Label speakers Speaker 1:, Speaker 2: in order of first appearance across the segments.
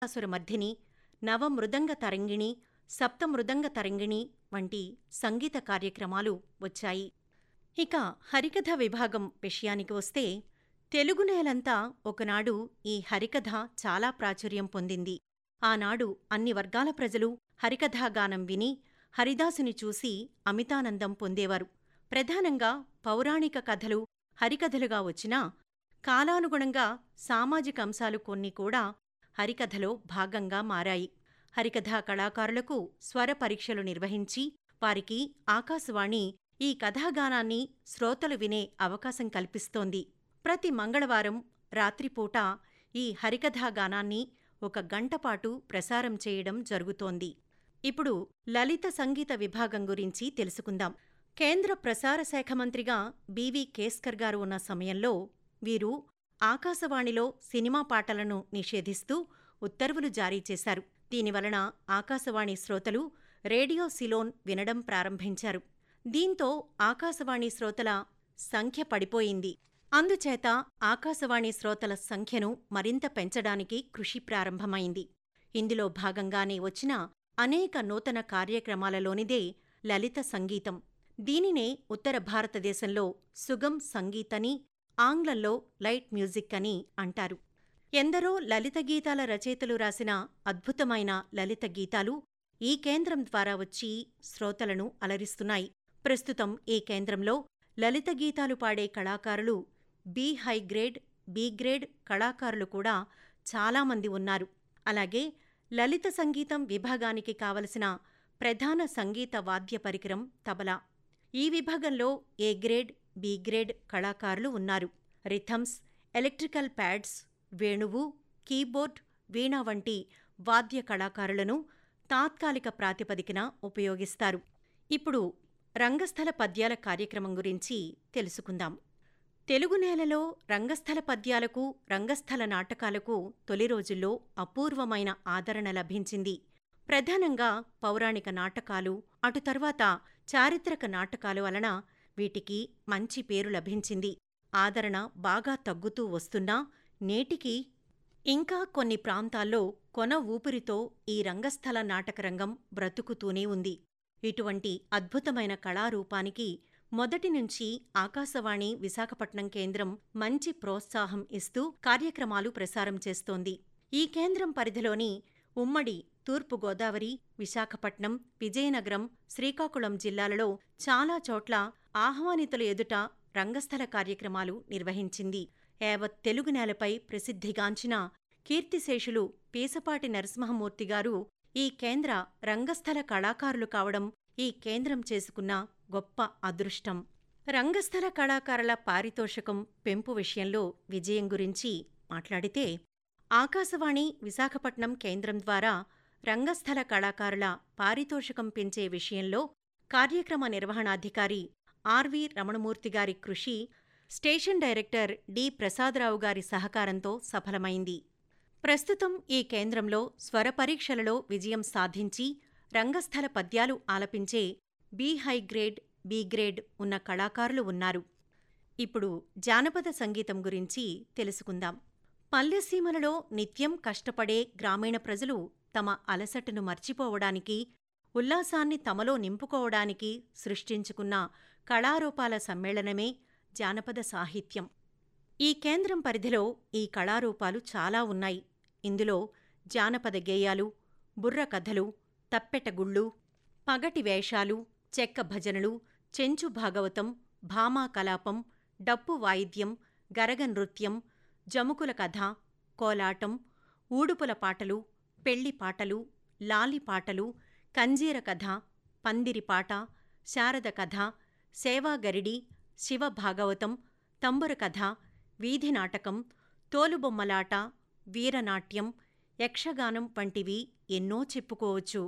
Speaker 1: సురమర్ధిని నవమృదంగ తరంగిణి సప్తమృదంగ తరంగిణి వంటి సంగీత కార్యక్రమాలు వచ్చాయి ఇక హరికథ విభాగం విషయానికి వస్తే తెలుగు నేలంతా ఒకనాడు ఈ హరికథ చాలా ప్రాచుర్యం పొందింది ఆనాడు అన్ని వర్గాల ప్రజలు హరికథాగానం విని హరిదాసుని చూసి అమితానందం పొందేవారు ప్రధానంగా పౌరాణిక కథలు హరికథలుగా వచ్చినా కాలానుగుణంగా సామాజిక అంశాలు కొన్ని కూడా హరికథలో భాగంగా మారాయి హరికథా కళాకారులకు స్వర పరీక్షలు నిర్వహించి వారికి ఆకాశవాణి ఈ కథాగానాన్ని శ్రోతలు వినే అవకాశం కల్పిస్తోంది ప్రతి మంగళవారం రాత్రిపూట ఈ హరికథాగానాన్ని ఒక గంటపాటు ప్రసారం చేయడం జరుగుతోంది ఇప్పుడు లలిత సంగీత విభాగం గురించి తెలుసుకుందాం కేంద్ర ప్రసార శాఖ మంత్రిగా బివి కేస్కర్ గారు ఉన్న సమయంలో వీరు ఆకాశవాణిలో సినిమా పాటలను నిషేధిస్తూ ఉత్తర్వులు జారీ చేశారు దీనివలన ఆకాశవాణి శ్రోతలు రేడియో సిలోన్ వినడం ప్రారంభించారు దీంతో ఆకాశవాణి శ్రోతల సంఖ్య పడిపోయింది అందుచేత ఆకాశవాణి శ్రోతల సంఖ్యను మరింత పెంచడానికి కృషి ప్రారంభమైంది ఇందులో భాగంగానే వచ్చిన అనేక నూతన కార్యక్రమాలలోనిదే లలిత సంగీతం దీనినే ఉత్తర భారతదేశంలో సుగం సంగీతని ఆంగ్లంలో లైట్ మ్యూజిక్ అని అంటారు ఎందరో లలిత గీతాల రచయితలు రాసిన అద్భుతమైన లలిత గీతాలు ఈ కేంద్రం ద్వారా వచ్చి శ్రోతలను అలరిస్తున్నాయి ప్రస్తుతం ఈ కేంద్రంలో లలిత గీతాలు పాడే కళాకారులు B high grade B grade కళాకారులు కూడా చాలామంది ఉన్నారు అలాగే లలిత సంగీతం విభాగానికి కావలసిన ప్రధాన సంగీత వాద్య పరికరం తబలా ఈ విభాగంలో ఏ గ్రేడ్ బి గ్రేడ్ కళాకారులు ఉన్నారు రిథమ్స్ ఎలక్ట్రికల్ ప్యాడ్స్ వేణువు కీబోర్డ్ వీణ వంటి వాద్య కళాకారులను తాత్కాలిక ప్రాతిపదికన ఉపయోగిస్తారు ఇప్పుడు రంగస్థల పద్యాల కార్యక్రమం గురించి తెలుసుకుందాం తెలుగు నేలలో రంగస్థల పద్యాలకు రంగస్థల నాటకాలకు తొలి రోజుల్లో అపూర్వమైన ఆదరణ లభించింది ప్రధానంగా పౌరాణిక నాటకాలు అటు తర్వాత చారిత్రక నాటకాలు వలన వీటికి మంచి పేరు లభించింది ఆదరణ బాగా తగ్గుతూ వస్తున్నా నేటికి ఇంకా కొన్ని ప్రాంతాల్లో కొన ఊపిరితో ఈ రంగస్థల నాటకరంగం బ్రతుకుతూనే ఉంది ఇటువంటి అద్భుతమైన కళారూపానికి మొదటి నుంచి ఆకాశవాణి విశాఖపట్నం కేంద్రం మంచి ప్రోత్సాహం ఇస్తూ కార్యక్రమాలు ప్రసారం చేస్తోంది ఈ కేంద్రం పరిధిలోని ఉమ్మడి తూర్పుగోదావరి విశాఖపట్నం విజయనగరం శ్రీకాకుళం జిల్లాలలో చాలా చోట్ల ఆహ్వానితుల ఎదుట రంగస్థల కార్యక్రమాలు నిర్వహించింది యావత్ తెలుగు నేలపై ప్రసిద్ధిగాంచిన కీర్తిశేషులు పీసపాటి నరసింహమూర్తి గారు ఈ కేంద్ర రంగస్థల కళాకారులు కావడం ఈ కేంద్రం చేసుకున్న గొప్ప అదృష్టం రంగస్థల కళాకారుల పారితోషకం పెంపు విషయంలో విజయం గురించి మాట్లాడితే ఆకాశవాణి విశాఖపట్నం కేంద్రం ద్వారా రంగస్థల కళాకారుల పారితోషకం పెంచే విషయంలో కార్యక్రమ నిర్వహణాధికారి ఆర్వి రమణమూర్తి గారి కృషి స్టేషన్ డైరెక్టర్ డి ప్రసాదరావు గారి సహకారంతో సఫలమైంది ప్రస్తుతం ఈ కేంద్రంలో స్వర పరీక్షలలో విజయం సాధించి రంగస్థల పద్యాలు ఆలపించే B high grade B grade ఉన్న కళాకారులు ఉన్నారు ఇప్పుడు జానపద సంగీతం గురించి తెలుసుకుందాం పల్లెసీమలలో నిత్యం కష్టపడే గ్రామీణ ప్రజలు తమ అలసటను మర్చిపోవడానికి ఉల్లాసాన్ని తమలో నింపుకోవడానికి సృష్టించుకున్న కళారూపాల సమ్మేళనమే జానపద సాహిత్యం ఈ కేంద్రం పరిధిలో ఈ కళారూపాలు చాలా ఉన్నాయి ఇందులో జానపద గేయాలు బుర్ర కథలు తప్పెటగుళ్ళు పగటి వేషాలు చెక్క భజనలు చెంచు భాగవతం భామా కలాపం డప్పు వాయిద్యం గరగ నృత్యం జముకుల కథ కోలాటం ఊడుపుల పాటలు పెళ్లి పాటలు లాలి పాటలు కంజీర కథ పందిరి పాట శారద కథ సేవాగరిడి శివ భాగవతం తంబుర కథ వీధి నాటకం తోలుబొమ్మలాట వీరనాట్యం యక్షగానం వంటివి ఎన్నో చెప్పుకోవచ్చు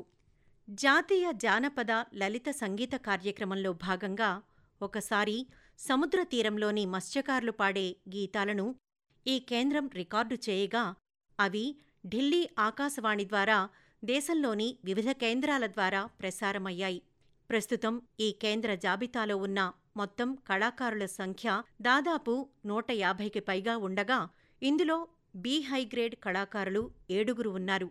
Speaker 1: జాతీయ జానపద లలిత సంగీత కార్యక్రమంలో భాగంగా ఒకసారి సముద్ర తీరంలోని మత్స్యకారులు పాడే గీతాలను ఈ కేంద్రం రికార్డు చేయగా అవి ఢిల్లీ ఆకాశవాణి ద్వారా దేశంలోని వివిధ కేంద్రాల ద్వారా ప్రసారమయ్యాయి ప్రస్తుతం ఈ కేంద్ర జాబితాలో ఉన్న మొత్తం కళాకారుల సంఖ్య దాదాపు నూట యాభైకి పైగా ఉండగా ఇందులో బి హైగ్రేడ్ కళాకారులు ఏడుగురు ఉన్నారు